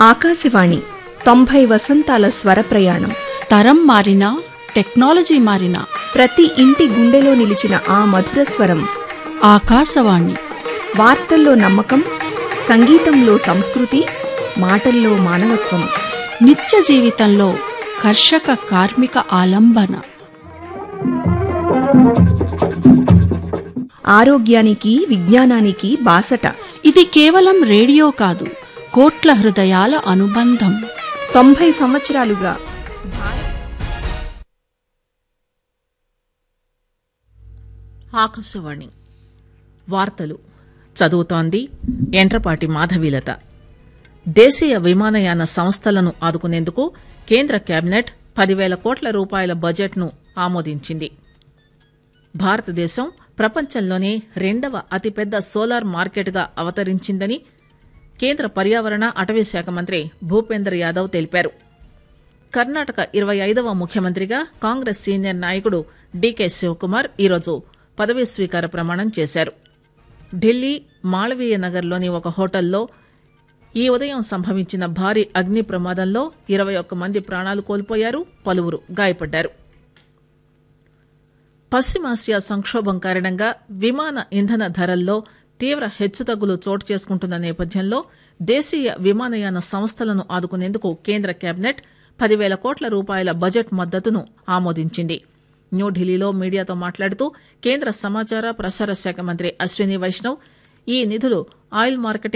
ఆకాశవాణి తొంభై వసంతాల స్వర ప్రయాణం తరం మారినా టెక్నాలజీ మారినా ప్రతి ఇంటి గుండెలో నిలిచిన ఆ మధుర స్వరం ఆకాశవాణి వార్తల్లో నమ్మకం సంగీతంలో సంస్కృతి మాటల్లో మానవత్వం నిత్య జీవితంలో కర్షక కార్మిక ఆలంబన ఆరోగ్యానికి విజ్ఞానానికి బాసట ఇది కేవలం రేడియో కాదు కోట్ల హృదయాల అనుబంధం తొంభై సంవత్సరాలుగా ఆకాశవాణి వార్తలు చదువుతోంది ఎంట్రపాటి మాధవీలత దేశీయ విమానయాన సంస్థలను ఆదుకునేందుకు కేంద్ర కేబినెట్ పదివేల కోట్ల రూపాయల బడ్జెట్ను ఆమోదించింది భారతదేశం ప్రపంచంలోనే రెండవ అతిపెద్ద సోలార్ మార్కెట్గా అవతరించిందని కేంద్ర పర్యావరణ అటవీ శాఖ మంత్రి భూపేందర్ యాదవ్ తెలిపారు కర్ణాటక ఇరవై ఐదవ ముఖ్యమంత్రిగా కాంగ్రెస్ సీనియర్ నాయకుడు డీకే శివకుమార్ ఈరోజు పదవీ స్వీకార ప్రమాణం చేశారు ఢిల్లీ మాళవీయ నగర్లోని ఒక హోటల్లో ఈ ఉదయం సంభవించిన భారీ అగ్ని ప్రమాదంలో ఇరవై ఒక్క మంది ప్రాణాలు కోల్పోయారు పలువురు గాయపడ్డారు పశ్చిమాసియా సంక్షోభం కారణంగా విమాన ఇంధన ధరల్లో తీవ్ర హెచ్చుతగ్గులు చోటు చేసుకుంటున్న నేపథ్యంలో దేశీయ విమానయాన సంస్థలను ఆదుకునేందుకు కేంద్ర కేబినెట్ పదివేల కోట్ల రూపాయల బడ్జెట్ మద్దతును ఆమోదించింది న్యూఢిల్లీలో మీడియాతో మాట్లాడుతూ కేంద్ర సమాచార ప్రసార శాఖ మంత్రి అశ్విని వైష్ణవ్ ఈ నిధులు ఆయిల్ మార్కెటింగ్